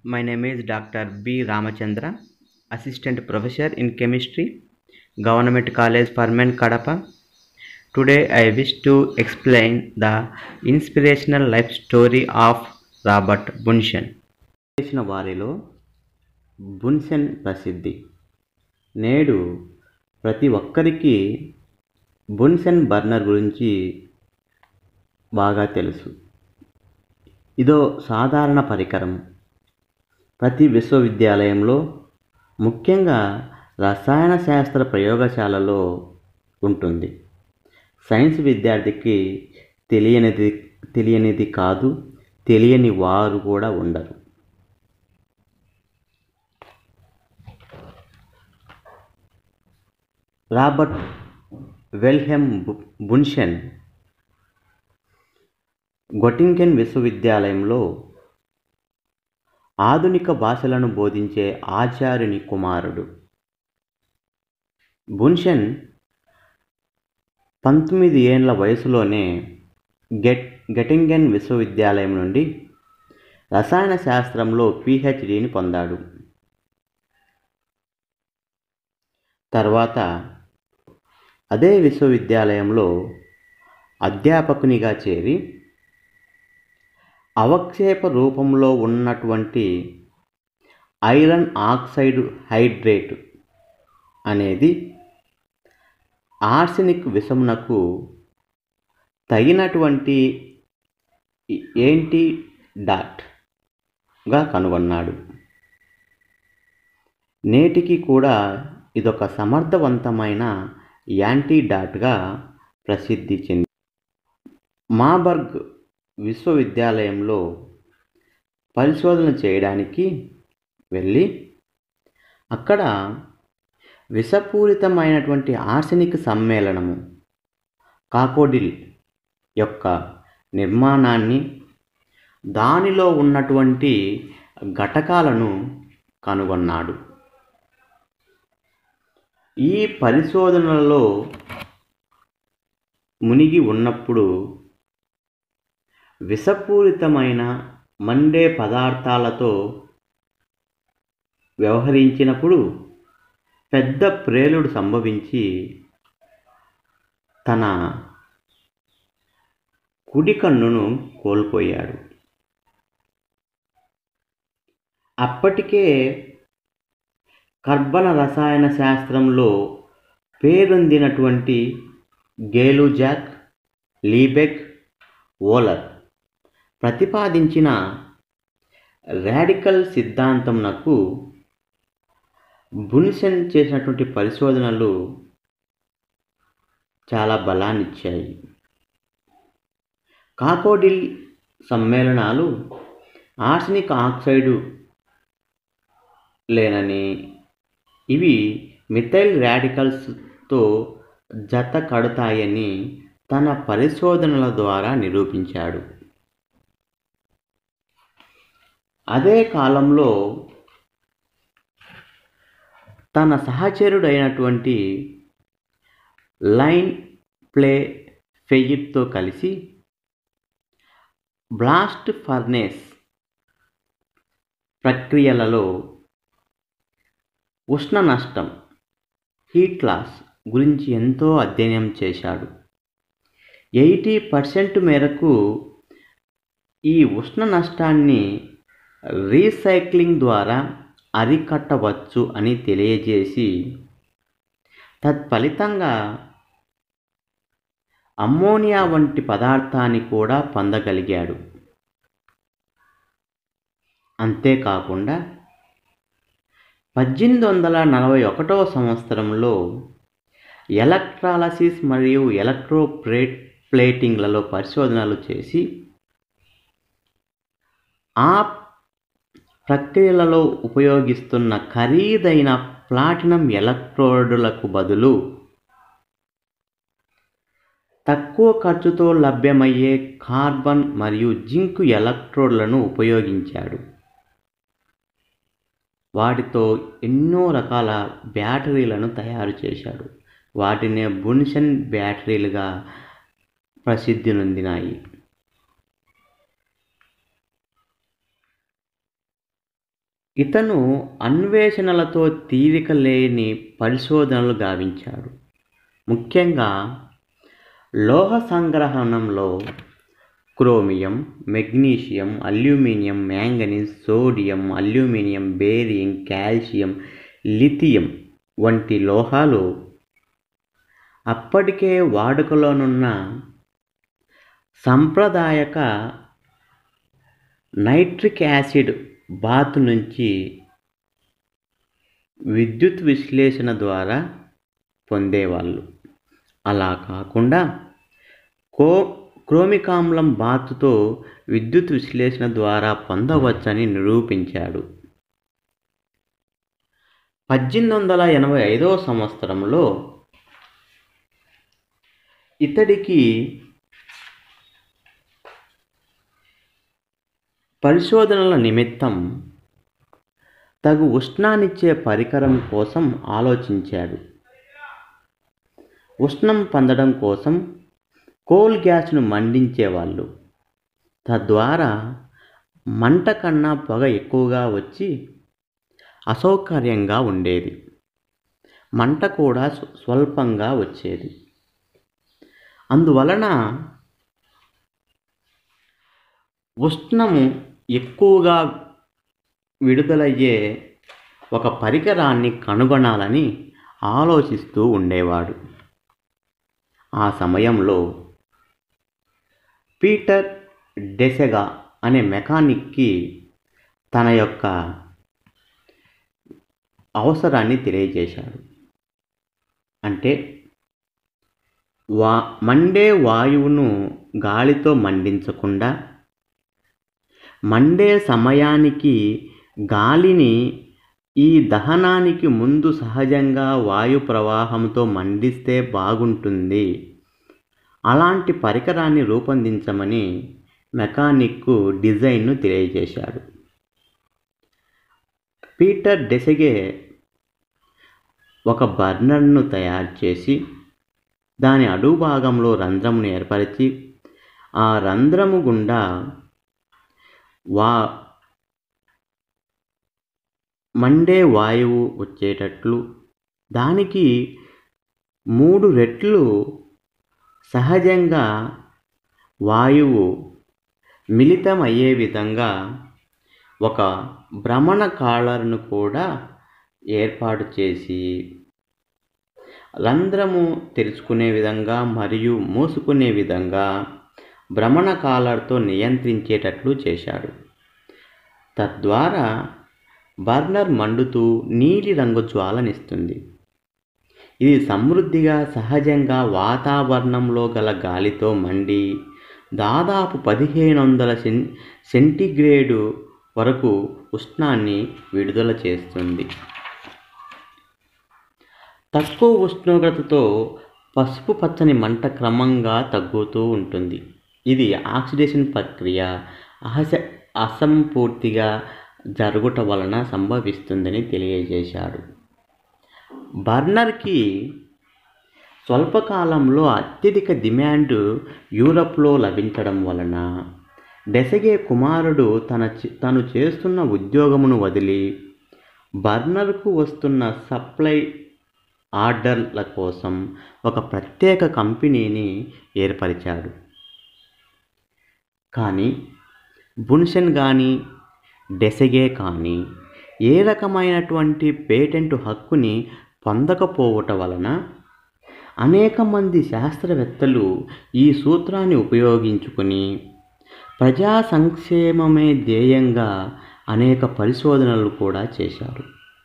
My name is Dr. B. Ramachandra, Assistant Professor in Chemistry, Government College Farman Kadapa. Today I wish to explain the inspirational life story of Robert Bunsen. చేసిన వారిలో బున్సెన్ ప్రసిద్ధి నేడు ప్రతి ఒక్కరికి బున్సెన్ burner గురించి బాగా తెలుసు ఇదో సాధారణ పరికరం ప్రతి విశ్వవిద్యాలయంలో ముఖ్యంగా రసాయన శాస్త్ర ప్రయోగశాలలో ఉంటుంది సైన్స్ విద్యార్థికి తెలియనిది తెలియనిది కాదు తెలియని వారు కూడా ఉండరు రాబర్ట్ వెల్హెమ్ బు- బున్షన్ గొటింకెన్ విశ్వవిద్యాలయంలో ఆధునిక భాషలను బోధించే ఆచార్యుని కుమారుడు బున్షన్ పంతొమ్మిది ఏండ్ల వయసులోనే గెట్ గెటింగెన్ విశ్వవిద్యాలయం నుండి రసాయన శాస్త్రంలో పిహెచ్డిని పొందాడు తర్వాత అదే విశ్వవిద్యాలయంలో అధ్యాపకునిగా చేరి అవక్షేప రూపంలో ఉన్నటువంటి ఐరన్ ఆక్సైడ్ హైడ్రేట్ అనేది ఆర్సెనిక్ విషమునకు తగినటువంటి ఏంటి డాట్గా కనుగొన్నాడు నేటికి కూడా ఇదొక సమర్థవంతమైన యాంటీడాట్గా ప్రసిద్ధి చెంది మాబర్గ్ విశ్వవిద్యాలయంలో పరిశోధన చేయడానికి వెళ్ళి అక్కడ విషపూరితమైనటువంటి ఆర్సెనిక్ సమ్మేళనము కాకోడిల్ యొక్క నిర్మాణాన్ని దానిలో ఉన్నటువంటి ఘటకాలను కనుగొన్నాడు ఈ పరిశోధనలలో మునిగి ఉన్నప్పుడు విషపూరితమైన మండే పదార్థాలతో వ్యవహరించినప్పుడు పెద్ద ప్రేలుడు సంభవించి తన కుడి కన్నును కోల్పోయాడు అప్పటికే కర్బన రసాయన శాస్త్రంలో పేరొందినటువంటి గేలుజాక్ లీబెక్ ఓలర్ ప్రతిపాదించిన రాడికల్ సిద్ధాంతంనకు బున్సెన్ చేసినటువంటి పరిశోధనలు చాలా బలాన్నిచ్చాయి కాకోడిల్ సమ్మేళనాలు ఆర్సనిక్ ఆక్సైడు లేనని ఇవి మిథైల్ రాడికల్స్తో జత కడతాయని తన పరిశోధనల ద్వారా నిరూపించాడు అదే కాలంలో తన సహచరుడైనటువంటి లైన్ ప్లే ఫెయిట్తో కలిసి బ్లాస్ట్ ఫర్నేస్ ప్రక్రియలలో ఉష్ణ నష్టం హీట్ లాస్ గురించి ఎంతో అధ్యయనం చేశాడు ఎయిటీ పర్సెంట్ మేరకు ఈ ఉష్ణ నష్టాన్ని రీసైక్లింగ్ ద్వారా అరికట్టవచ్చు అని తెలియజేసి తత్ఫలితంగా అమ్మోనియా వంటి పదార్థాన్ని కూడా పొందగలిగాడు అంతేకాకుండా పద్దెనిమిది వందల నలభై ఒకటవ సంవత్సరంలో ఎలక్ట్రాలసిస్ మరియు ఎలక్ట్రో ప్లేట్ ప్లేటింగ్లలో పరిశోధనలు చేసి ఆ ప్రక్రియలలో ఉపయోగిస్తున్న ఖరీదైన ప్లాటినం ఎలక్ట్రోడులకు బదులు తక్కువ ఖర్చుతో లభ్యమయ్యే కార్బన్ మరియు జింక్ ఎలక్ట్రోడ్లను ఉపయోగించాడు వాటితో ఎన్నో రకాల బ్యాటరీలను తయారు చేశాడు వాటినే బున్షన్ బ్యాటరీలుగా ప్రసిద్ధి నొందినాయి ఇతను అన్వేషణలతో తీరిక లేని పరిశోధనలు గావించాడు ముఖ్యంగా లోహ సంగ్రహణంలో chromium magnesium aluminium manganese sodium aluminium barium calcium lithium వంటి లోహాలు అప్పటికే వాడుకలోనున్న సంప్రదాయక నైట్రిక్ యాసిడ్ బాత్ నుంచి విద్యుత్ విశ్లేషణ ద్వారా పొందేవాళ్ళు అలా కాకుండా కో క్రోమికామ్లం బాతుతో విద్యుత్ విశ్లేషణ ద్వారా పొందవచ్చని నిరూపించాడు పద్దెనిమిది వందల ఎనభై ఐదవ సంవత్సరంలో ఇతడికి పరిశోధనల నిమిత్తం తగు ఉష్ణాన్నిచ్చే పరికరం కోసం ఆలోచించాడు ఉష్ణం పొందడం కోసం కోల్ గ్యాస్ను మండించేవాళ్ళు తద్వారా మంట కన్నా పొగ ఎక్కువగా వచ్చి అసౌకర్యంగా ఉండేది మంట కూడా స్వ- స్వల్పంగా వచ్చేది అందువలన ఉష్ణము ఎక్కువగా విడుదలయ్యే ఒక పరికరాన్ని కనుగొనాలని ఆలోచిస్తూ ఉండేవాడు ఆ సమయంలో పీటర్ డెసెగా అనే మెకానిక్కి తన యొక్క అవసరాన్ని తెలియజేశాడు అంటే వా మండే వాయువును గాలితో మండించకుండా మండే సమయానికి గాలిని ఈ దహనానికి ముందు సహజంగా వాయు ప్రవాహంతో మండిస్తే బాగుంటుంది అలాంటి పరికరాన్ని రూపొందించమని మెకానిక్కు డిజైన్ను తెలియజేశాడు పీటర్ డెసెగే ఒక బర్నర్ను తయారు చేసి దాని అడుగు భాగంలో రంధ్రమును ఏర్పరిచి ఆ రంధ్రము గుండా వా మండే వాయువు వచ్చేటట్లు దానికి మూడు రెట్లు సహజంగా వాయువు మిళితమయ్యే విధంగా ఒక భ్రమణ కాలర్ను కూడా ఏర్పాటు చేసి రంధ్రము తెరుచుకునే విధంగా మరియు మూసుకునే విధంగా భ్రమణ కాలర్తో నియంత్రించేటట్లు చేశాడు తద్వారా బర్నర్ మండుతూ నీలి రంగు జ్వాలనిస్తుంది ఇది సమృద్ధిగా సహజంగా వాతావరణంలో గల గాలితో మండి దాదాపు పదిహేను వందల సెన్ సెంటిగ్రేడు వరకు ఉష్ణాన్ని విడుదల చేస్తుంది తక్కువ ఉష్ణోగ్రతతో పసుపు పచ్చని మంట క్రమంగా తగ్గుతూ ఉంటుంది ఇది ఆక్సిడేషన్ ప్రక్రియ అహస అసంపూర్తిగా జరుగుట వలన సంభవిస్తుందని తెలియజేశాడు బర్నర్కి స్వల్పకాలంలో అత్యధిక డిమాండ్ యూరప్లో లభించడం వలన డెసగే కుమారుడు తన చే- తను చేస్తున్న ఉద్యోగమును వదిలి బర్నర్కు వస్తున్న సప్లై ఆర్డర్ల కోసం ఒక ప్రత్యేక కంపెనీని ఏర్పరిచాడు కానీ బున్షన్ కానీ డెసగే కానీ ఏ రకమైనటువంటి పేటెంట్ హక్కుని పొందకపోవటం వలన అనేక మంది శాస్త్రవేత్తలు ఈ సూత్రాన్ని ఉపయోగించుకుని ప్రజా సంక్షేమమే ధ్యేయంగా అనేక పరిశోధనలు కూడా చేశారు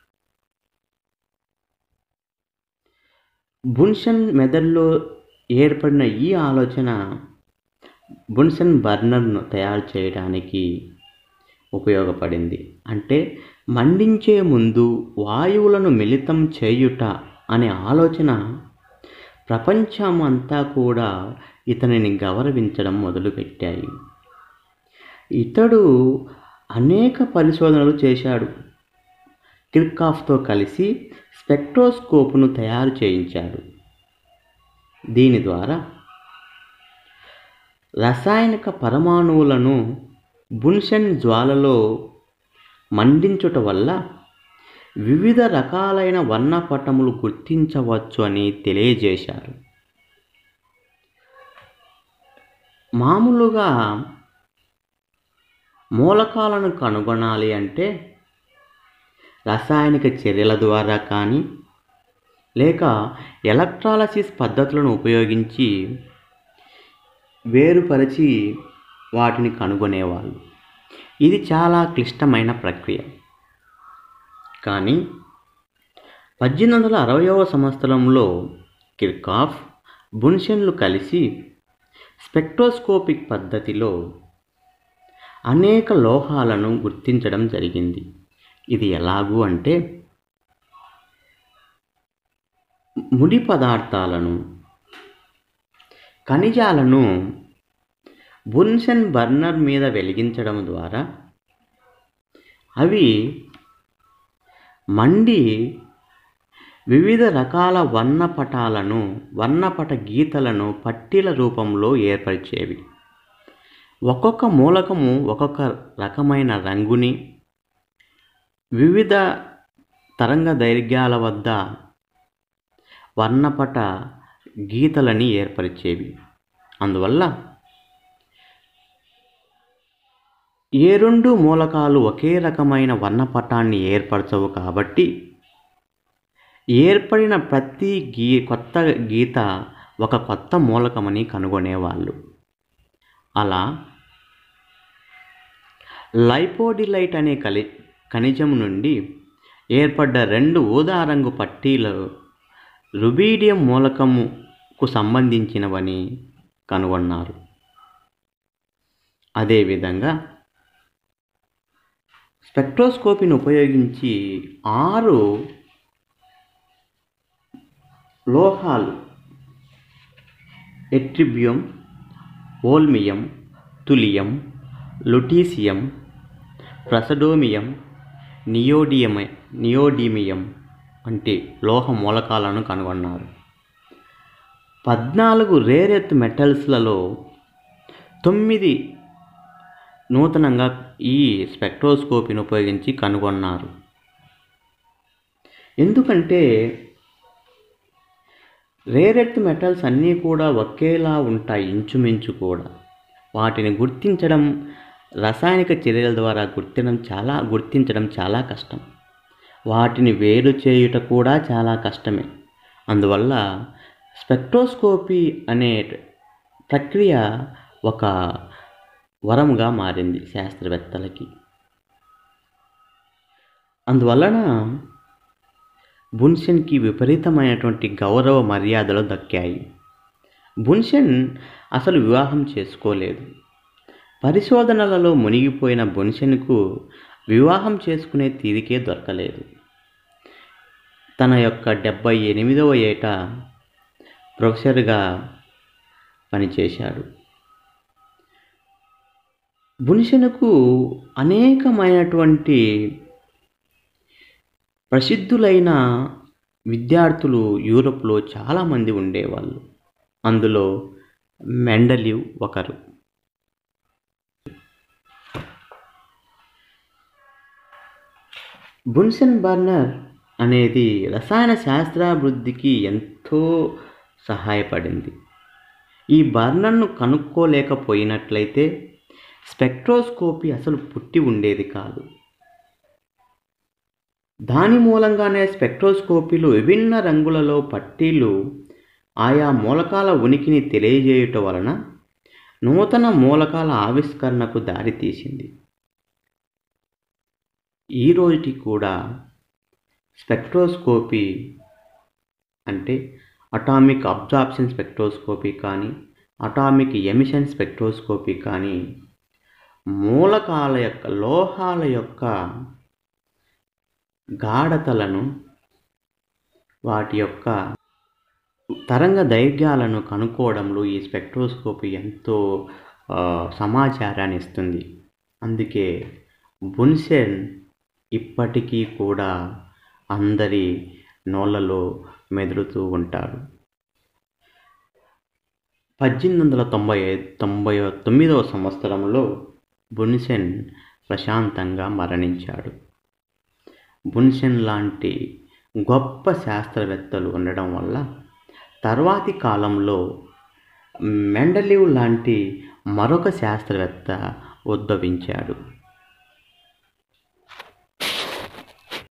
బున్షన్ మెదడులో ఏర్పడిన ఈ ఆలోచన బున్సన్ బర్నర్ను తయారు చేయడానికి ఉపయోగపడింది అంటే మండించే ముందు వాయువులను మిళితం చేయుట అనే ఆలోచన ప్రపంచమంతా కూడా ఇతనిని గౌరవించడం మొదలుపెట్టాయి ఇతడు అనేక పరిశోధనలు చేశాడు కిర్కాఫ్తో కలిసి స్పెక్ట్రోస్కోప్ను తయారు చేయించాడు దీని ద్వారా రసాయనిక పరమాణువులను బున్షన్ జ్వాలలో మండించుట వల్ల వివిధ రకాలైన వర్ణపటములు గుర్తించవచ్చు అని తెలియజేశారు మామూలుగా మూలకాలను కనుగొనాలి అంటే రసాయనిక చర్యల ద్వారా కానీ లేక ఎలక్ట్రాలసిస్ పద్ధతులను ఉపయోగించి వేరుపరిచి వాటిని కనుగొనేవాళ్ళు ఇది చాలా క్లిష్టమైన ప్రక్రియ కానీ పద్దెనిమిది వందల అరవయవ సంవత్సరంలో కిర్కాఫ్ బున్షెన్లు కలిసి స్పెక్ట్రోస్కోపిక్ పద్ధతిలో అనేక లోహాలను గుర్తించడం జరిగింది ఇది ఎలాగూ అంటే ముడి పదార్థాలను ఖనిజాలను బున్సెన్ బర్నర్ మీద వెలిగించడం ద్వారా అవి మండి వివిధ రకాల వర్ణపటాలను వర్ణపట గీతలను పట్టీల రూపంలో ఏర్పరిచేవి ఒక్కొక్క మూలకము ఒక్కొక్క రకమైన రంగుని వివిధ తరంగ దైర్ఘ్యాల వద్ద వర్ణపట గీతలని ఏర్పరిచేవి అందువల్ల ఏ రెండు మూలకాలు ఒకే రకమైన వర్ణపటాన్ని ఏర్పరచవు కాబట్టి ఏర్పడిన ప్రతి గీ కొత్త గీత ఒక కొత్త మూలకమని కనుగొనేవాళ్ళు అలా లైపోడిలైట్ అనే కలి ఖనిజం నుండి ఏర్పడ్డ రెండు ఊదా రంగు పట్టీలు రుబీడియం మూలకముకు సంబంధించినవని కనుగొన్నారు అదేవిధంగా స్పెక్ట్రోస్కోపీని ఉపయోగించి ఆరు లోహాలు ఎట్రిబ్యూమ్ ఓల్మియం తులియం లుటీసియం ప్రసడోమియం నియోడియమ నియోడిమియం వంటి లోహ మూలకాలను కనుగొన్నారు పద్నాలుగు రేరెత్ మెటల్స్లలో తొమ్మిది నూతనంగా ఈ స్పెక్ట్రోస్కోపీని ఉపయోగించి కనుగొన్నారు ఎందుకంటే రేరెత్ మెటల్స్ అన్నీ కూడా ఒకేలా ఉంటాయి ఇంచుమించు కూడా వాటిని గుర్తించడం రసాయనిక చర్యల ద్వారా గుర్తించడం చాలా గుర్తించడం చాలా కష్టం వాటిని వేరు చేయుట కూడా చాలా కష్టమే అందువల్ల స్పెక్ట్రోస్కోపీ అనే ప్రక్రియ ఒక వరముగా మారింది శాస్త్రవేత్తలకి అందువలన బున్షెన్కి విపరీతమైనటువంటి గౌరవ మర్యాదలు దక్కాయి బున్షెన్ అసలు వివాహం చేసుకోలేదు పరిశోధనలలో మునిగిపోయిన బున్షెన్కు వివాహం చేసుకునే తీరికే దొరకలేదు తన యొక్క డెబ్బై ఎనిమిదవ ఏట ప్రొఫెసర్గా పనిచేశాడు బున్షెన్కు అనేకమైనటువంటి ప్రసిద్ధులైన విద్యార్థులు యూరోప్లో చాలామంది ఉండేవాళ్ళు అందులో మెండలివ్ ఒకరు బున్సెన్ బర్నర్ అనేది రసాయన శాస్త్రాభివృద్ధికి ఎంతో సహాయపడింది ఈ బర్నర్ను కనుక్కోలేకపోయినట్లయితే స్పెక్ట్రోస్కోపీ అసలు పుట్టి ఉండేది కాదు దాని మూలంగానే స్పెక్ట్రోస్కోపీలు విభిన్న రంగులలో పట్టీలు ఆయా మూలకాల ఉనికిని తెలియజేయుట వలన నూతన మూలకాల ఆవిష్కరణకు దారితీసింది ఈ రోజుకి కూడా స్పెక్ట్రోస్కోపీ అంటే అటామిక్ అబ్జార్ప్షన్ స్పెక్ట్రోస్కోపీ కానీ అటామిక్ ఎమిషన్ స్పెక్ట్రోస్కోపీ కానీ మూలకాల యొక్క లోహాల యొక్క గాఢతలను వాటి యొక్క తరంగ దైర్ఘ్యాలను కనుక్కోవడంలో ఈ స్పెక్ట్రోస్కోపీ ఎంతో ఆ, సమాచారాన్ని ఇస్తుంది అందుకే బున్సెన్ ఇప్పటికీ కూడా అందరి నోళ్ళలో మెదులుతూ ఉంటాడు పద్దెనిమిది వందల తొంభై ఐదు తొంభై తొమ్మిదవ సంవత్సరంలో బున్సెన్ ప్రశాంతంగా మరణించాడు బున్సెన్ లాంటి గొప్ప శాస్త్రవేత్తలు ఉండడం వల్ల తర్వాతి కాలంలో మెండలీవ్ లాంటి మరొక శాస్త్రవేత్త ఉద్భవించాడు